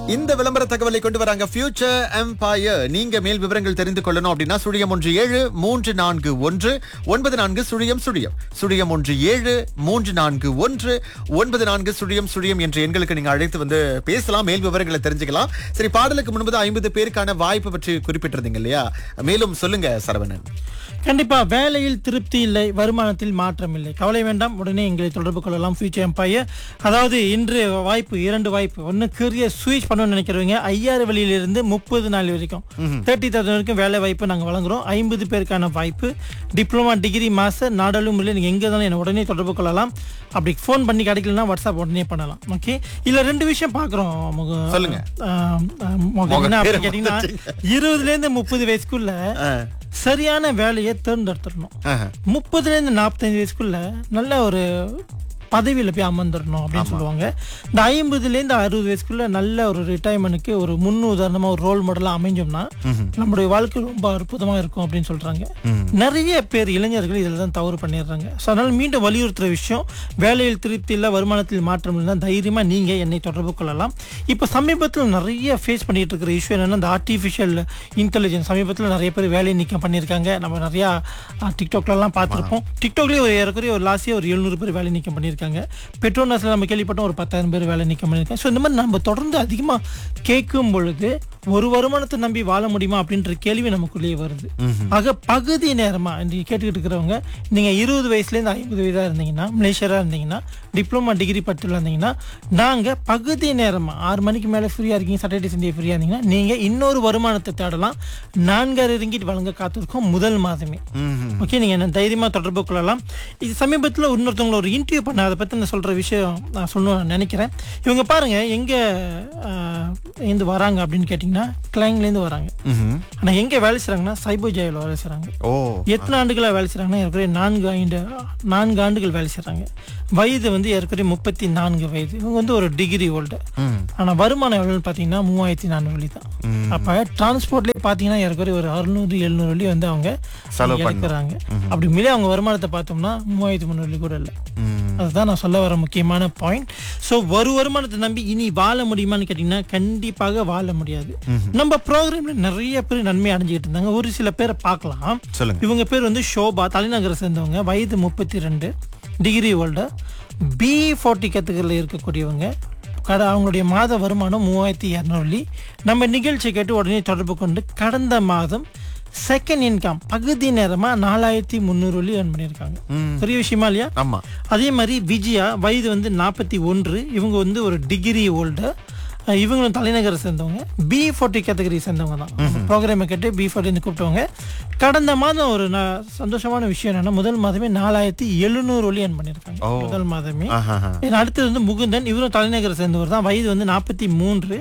இந்த விளம்பர தகவலை கொண்டு வராங்க ஃபியூச்சர் எம்பயர் நீங்க மேல் விவரங்கள் தெரிந்து கொள்ளணும் அப்படின்னா சுழியம் ஒன்று ஏழு மூன்று நான்கு ஒன்று ஒன்பது நான்கு சுழியம் சுழியம் சுழியம் ஒன்று ஏழு மூன்று நான்கு ஒன்று ஒன்பது நான்கு சுழியம் சுழியம் என்ற எண்களுக்கு நீங்க அழைத்து வந்து பேசலாம் மேல் விவரங்களை தெரிஞ்சுக்கலாம் சரி பாடலுக்கு முன்பது ஐம்பது பேருக்கான வாய்ப்பு பற்றி குறிப்பிட்டிருந்தீங்க இல்லையா மேலும் சொல்லுங்க சரவணன் கண்டிப்பா வேலையில் திருப்தி இல்லை வருமானத்தில் மாற்றம் இல்லை கவலை வேண்டாம் உடனே எங்களை தொடர்பு கொள்ளலாம் ஃபியூச்சர் எம்பையர் அதாவது இன்று வாய்ப்பு இரண்டு வாய்ப்பு ஒன்று கரியர் ஸ்விட்ச் பண்ணணும்னு நினைக்கிறவங்க ஐயாயிரம் வெளியிலிருந்து முப்பது நாள் வரைக்கும் தேர்ட்டி தௌசண்ட் வரைக்கும் வேலை வாய்ப்பு நாங்கள் வழங்குறோம் ஐம்பது பேருக்கான வாய்ப்பு டிப்ளமா டிகிரி மாஸ்டர் நாடாளும் இல்லை நீங்கள் எங்கே தானே என்னை உடனே தொடர்பு கொள்ளலாம் அப்படி ஃபோன் பண்ணி கிடைக்கலனா வாட்ஸ்அப் உடனே பண்ணலாம் ஓகே இல்ல ரெண்டு விஷயம் பார்க்குறோம் சொல்லுங்க. என்ன அப்படி கேட்டிங்கன்னா இருபதுல இருந்து முப்பது வயசுக்குள்ள சரியான வேலையை தேர்ந்தெடுத்துடணும் ஆஹா. முப்பதுல இருந்து நாற்பத்தஞ்சு வயசுக்குள்ள நல்ல ஒரு பதவியில் போய் அமர்ந்துடணும் அப்படின்னு சொல்லுவாங்க இந்த ஐம்பதுலேருந்து அறுபது வயசுக்குள்ள நல்ல ஒரு ரிட்டையர்மெண்ட்டுக்கு ஒரு முன் உதாரணமா ஒரு ரோல் மாடலாக அமைஞ்சோம்னா நம்மளுடைய வாழ்க்கை ரொம்ப அற்புதமா இருக்கும் அப்படின்னு சொல்றாங்க நிறைய பேர் இளைஞர்கள் இதில் தான் தவறு பண்ணிடுறாங்க ஸோ அதனால மீண்டும் வலியுறுத்துற விஷயம் வேலையில் திருப்தி இல்லை வருமானத்தில் மாற்றம் இல்லை தைரியமா நீங்க என்னை தொடர்பு கொள்ளலாம் இப்போ சமீபத்தில் நிறைய ஃபேஸ் பண்ணிட்டு இருக்கிற இஷ்யூ என்னன்னா இந்த ஆர்டிஃபிஷியல் இன்டெலிஜென்ஸ் சமீபத்தில் நிறைய பேர் வேலை நீக்கம் பண்ணியிருக்காங்க நம்ம நிறையா டிக்டாக்லலாம் பார்த்துருப்போம் டிக்டாக்லேயே ஒரு ஏறக்குறைய ஒரு லாஸ்டே ஒரு எழுநூறு பேர் வேலை நீக்கம் பண்ணியிருக்காங்க பெட்ரோனாஸில் நம்ம கேள்விப்பட்டோம் ஒரு பத்தாயிரம் பேர் வேலை நீக்கம் பண்ணியிருக்காங்க ஸோ இந்த மாதிரி நம்ம தொடர்ந்து அதிகமாக கேட்கும் பொழுது ஒரு வருமானத்தை நம்பி வாழ முடியுமா அப்படின்ற கேள்வி நமக்குள்ளேயே வருது ஆக பகுதி நேரமா நீங்க கேட்டுக்கிட்டு இருக்கிறவங்க நீங்க இருபது வயசுலேருந்து ஐம்பது வயதா இருந்தீங்கன்னா மலேசியரா இருந்தீங்கன்னா டிப்ளமா டிகிரி பட்டில் இருந்தீங்கன்னா நாங்க பகுதி நேரமா ஆறு மணிக்கு மேல ஃப்ரீயா இருக்கீங்க சாட்டர்டே சண்டே ஃப்ரீயா இருந்தீங்கன்னா நீங்க இன்னொரு வருமானத்தை தேடலாம் நான்காயிரம் ரிங்கிட் வழங்க காத்திருக்கோம் முதல் மாதமே ஓகே நீங்க என்ன தைரியமா தொடர்பு கொள்ளலாம் இது சமீபத்தில் இன்னொருத்தவங்கள ஒரு இன்டர்வியூ பண்ண அதை பத்தி நான் சொல்ற விஷயம் நான் சொல்லணும்னு நினைக்கிறேன் இவங்க பாருங்க எங்க ஆஹ், இருந்து வராங்க அப்படின்னு கேட்டிங்கன்னா கிளைங்லேருந்து வராங்க ம்ஹும். ஆனா எங்க வேலை செய்றாங்கன்னா சைபோ ஜெயில வேலை செய்றாங்க ஓ எத்தனை ஆண்டுகளா வேலை செய்றாங்கன்னா ஏற்கனவே நான்கு ஐந்து நான்கு ஆண்டுகள் வேலை செய்றாங்க வயது வந்து ஏற்கனவே முப்பத்தி நான்கு வயது இவங்க வந்து ஒரு டிகிரி ஹோல்டர் ம். ஆனா வருமானம் எவ்வளவுன்னு பாத்தீங்கன்னா மூவாயிரத்தி நானூறு வழி தான் அப்ப டிரான்ஸ்போர்ட்லயே பாத்தீங்கன்னா ஏற்கனவே ஒரு அறுநூறு எழுநூறு வழி வந்து அவங்க செலவு எடுக்கிறாங்க அப்படி மேலே அவங்க வருமானத்தை பார்த்தோம்னா மூவாயிரத்தி முந்நூறு வழி கூட இல்லை ம். அதுதான் நான் சொல்ல வர முக்கியமான பாயிண்ட் ஸோ ஒரு வருமானத்தை நம்பி இனி வாழ முடியுமான்னு கேட்டிங்கன்னா கண்டிப்பாக வாழ முடியாது நம்ம ப்ரோக்ராம்ல நிறைய பேர் நன்மை அடைஞ்சிக்கிட்டு இருந்தாங்க ஒரு சில பேரை பார்க்கலாம் சொல்லுங்க இவங்க பேர் வந்து ஷோபா தலைநகரை சேர்ந்தவங்க வயது முப்பத்தி ரெண்டு டிகிரி ஹோல்டர் பி ஃபார்ட்டி கேட்டகரியில் இருக்கக்கூடியவங்க கட அவங்களுடைய மாத வருமானம் மூவாயிரத்தி இரநூறு நம்ம நிகழ்ச்சி கேட்டு உடனே தொடர்பு கொண்டு கடந்த மாதம் செகண்ட் இன்கம் பகுதி நேரமா நாலாயிரத்தி முந்நூறு வழி earn பண்ணியிருக்காங்க பெரிய விஷயமா இல்லையா ஆமா அதே மாதிரி விஜயா வயது வந்து நாற்பத்தி ஒன்று இவங்க வந்து ஒரு டிகிரி ஹோல்டர் இவங்களும் தலைநகரை சேர்ந்தவங்க பி ஃபார்ட்டி கேட்டகரி சேர்ந்தவங்க தான் ப்ரோக்ராமை கேட்டு பி ஃபார்ட்டின்னு கூப்பிட்டவங்க கடந்த மாதம் ஒரு ந- சந்தோஷமான விஷயம் என்னன்னா முதல் மாதமே நாலாயிரத்தி எழுநூறு ஒலி earn பண்ணியிருக்காங்க ஓ. முதல் மாதமே ஆஹாஹா. ஏன்னா அடுத்தது வந்து முகுந்தன் இவரும் தலைநகரை சேர்ந்தவர் தான் வயது வந்து நாற்பத்தி மூன்று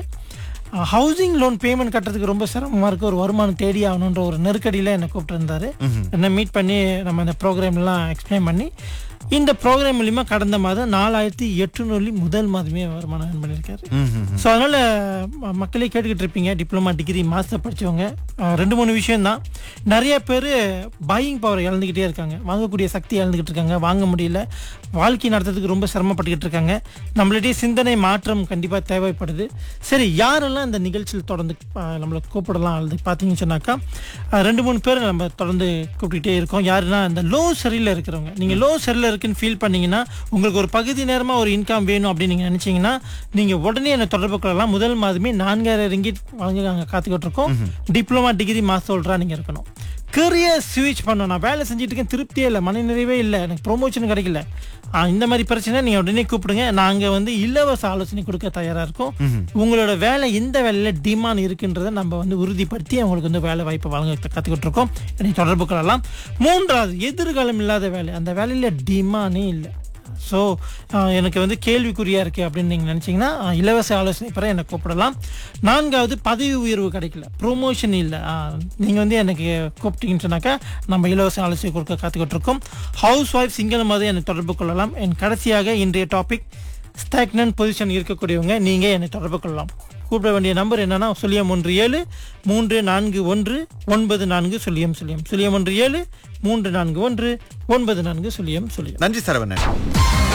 ஹவுசிங் லோன் பேமெண்ட் கட்டுறதுக்கு ரொம்ப சிரமமா இருக்கு ஒரு வருமானம் தேடி ஆகணுன்ற ஒரு நெருக்கடியில என்னை கூப்பிட்டு இருந்தாரு என்னை மீட் பண்ணி நம்ம அந்த ப்ரோக்ராம்லாம் எக்ஸ்பிளைன் பண்ணி இந்த ப்ரோக்ராம் மூலியமா கடந்த மாதம் நாலாயிரத்தி எட்டுநூறு முதல் மாதமே வருமானம் earn பண்ணியிருக்காரு ம்ஹும். ஸோ அதனால ம- மக்களே கேட்டுக்கிட்டு இருப்பீங்க டிப்ளமா டிகிரி மாஸ்டர் படிச்சவங்க அஹ், ரெண்டு மூணு விஷயம் தான் நிறைய பேர் பையிங் பவர் இழந்துக்கிட்டே இருக்காங்க வாங்கக்கூடிய சக்தி இழந்துக்கிட்டு இருக்காங்க வாங்க முடியல வாழ்க்கை நடத்துறதுக்கு ரொம்ப சிரமப்பட்டுக்கிட்டு இருக்காங்க நம்மளுடைய சிந்தனை மாற்றம் கண்டிப்பாக தேவைப்படுது சரி யாரெல்லாம் இந்த நிகழ்ச்சியில் தொடர்ந்து அஹ், நம்மளை கூப்பிடலாம் அல்லது பார்த்தீங்கன்னு சொன்னாக்கா அஹ், ரெண்டு மூணு பேர் நம்ம தொடர்ந்து கூப்பிட்டுக்கிட்டே இருக்கோம் யாருன்னா இந்த லோ சரியில் இருக்கிறவங்க நீங்கள் லோ சரியில் இருக்குன்னு ஃபீல் பண்ணீங்கன்னா உங்களுக்கு ஒரு பகுதி நேரமாக ஒரு இன்கம் வேணும் அப்படின்னு நீங்கள் நினச்சிங்கன்னா நீங்கள் உடனே என்னை தொடர்பு கொள்ளலாம் முதல் மாதமே நான்காயிரம் ரிங்கிட் வழங்கி நாங்கள் காத்துக்கிட்டு இருக்கோம் டிப்ளமா டிகிரி மாஸ்டர் ஹோல்டராக நீங்கள் இருக்கணும் கரியர் ஸ்விட்ச் பண்ணணும் நான் வேலை செஞ்சுட்டு இருக்கேன் திருப்தியே இல்லை மன நிறைவே இல்லை எனக்கு ப்ரொமோஷன் கிடைக்கல ஆ, இந்த மாதிரி பிரச்சனை நீங்கள் உடனே கூப்பிடுங்க நாங்கள் வந்து இலவச ஆலோசனை கொடுக்க தயாராக இருக்கோம் உங்களோட வேலை எந்த வேலையில் டிமாண்ட் இருக்குன்றதை நம்ம வந்து உறுதிப்படுத்தி அவங்களுக்கு வந்து வேலை வாய்ப்பு வழங்க கற்றுக்கிட்டு இருக்கோம் என்னை தொடர்பு கொள்ளலாம் மூன்றாவது எதிர்காலம் இல்லாத வேலை அந்த வேலையில் டிமாண்டே இல்லை ஸோ எனக்கு வந்து கேள்விக்குறியா இருக்கு அப்படின்னு நீங்கள் நினச்சிங்கன்னா இலவச ஆலோசனை பெற என்னை கூப்பிடலாம் நான்காவது பதவி உயர்வு கிடைக்கல ப்ரொமோஷன் இல்லை நீங்கள் வந்து எனக்கு கூப்பிட்டீங்கன்னு சொன்னாக்கா நம்ம இலவச ஆலோசனை கொடுக்க காத்துக்கிட்டு இருக்கோம் ஹவுஸ் ஒய்ஃப் சிங்கிள் மாதிரி என்னை தொடர்பு கொள்ளலாம் என் கடைசியாக இன்றைய டாபிக் ஸ்டாக்னன் பொசிஷன் இருக்கக்கூடியவங்க நீங்கள் என்னை தொடர்பு கொள்ளலாம் கூப்பிட வேண்டிய நம்பர் என்னன்னா சுழியம் ஒன்று ஏழு மூன்று நான்கு ஒன்று ஒன்பது நான்கு சுழியம் சுழியம் சுழியம் ஒன்று ஏழு மூன்று நான்கு ஒன்று ஒன்பது நான்கு சுழியம் சுழியம் நன்றி சரவணன்